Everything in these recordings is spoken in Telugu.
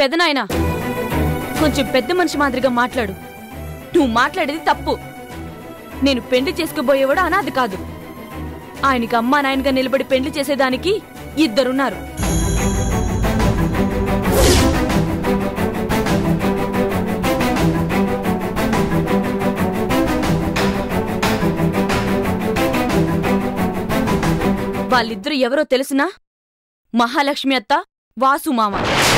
పెదనాయనా కొంచెం పెద్ద మనిషి మాదిరిగా మాట్లాడు నువ్వు మాట్లాడేది తప్పు నేను పెళ్లి చేసుకోబోయేవాడు అనాది కాదు ఆయనకి అమ్మా నాయనగా నిలబడి పెళ్లి చేసేదానికి ఇద్దరున్నారు వాళ్ళిద్దరు ఎవరో తెలుసునా మహాలక్ష్మి అత్త వాసు మామ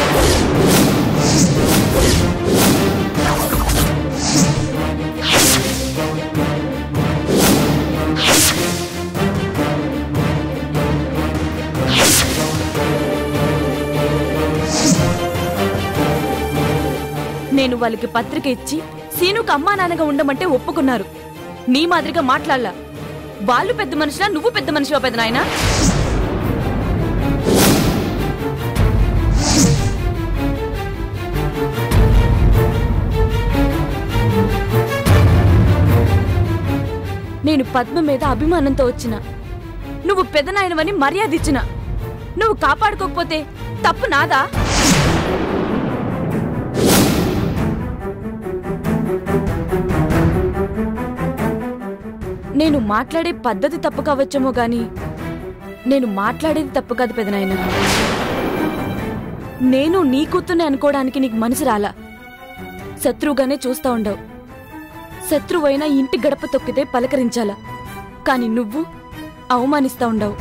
నేను వాళ్ళకి పత్రిక ఇచ్చి సీనుకు అమ్మా నాన్నగా ఉండమంటే ఒప్పుకున్నారు నీ మాదిరిగా మాట్లాడలా వాళ్ళు పెద్ద మనుషులా నువ్వు పెద్ద మనిషివా పెద్ద నాయనా నేను పద్మ మీద అభిమానంతో వచ్చిన నువ్వు పెదనాయనవని మర్యాద ఇచ్చిన నువ్వు కాపాడుకోకపోతే తప్పు నాదా నేను మాట్లాడే పద్ధతి తప్పు కావచ్చేమో గాని నేను మాట్లాడేది తప్పు కాదు పెదనాయన నేను నీ కూతుర్ని అనుకోవడానికి నీకు మనసు రాలా శత్రువుగానే చూస్తా ఉండవు శత్రువైనా ఇంటి గడప తొక్కితే పలకరించాలా కాని నువ్వు అవమానిస్తా ఉండవు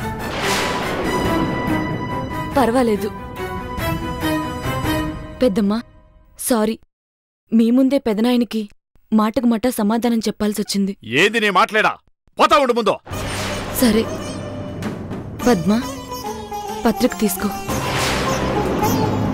పర్వాలేదు పెద్దమ్మా సారీ మీ ముందే పెదనాయనికి మాటకు మాట సమాధానం చెప్పాల్సొచ్చింది ఏంది నీ మాట్లాడా పోతా ఉండు ముందు సరే పద్మ పత్రిక తీసుకో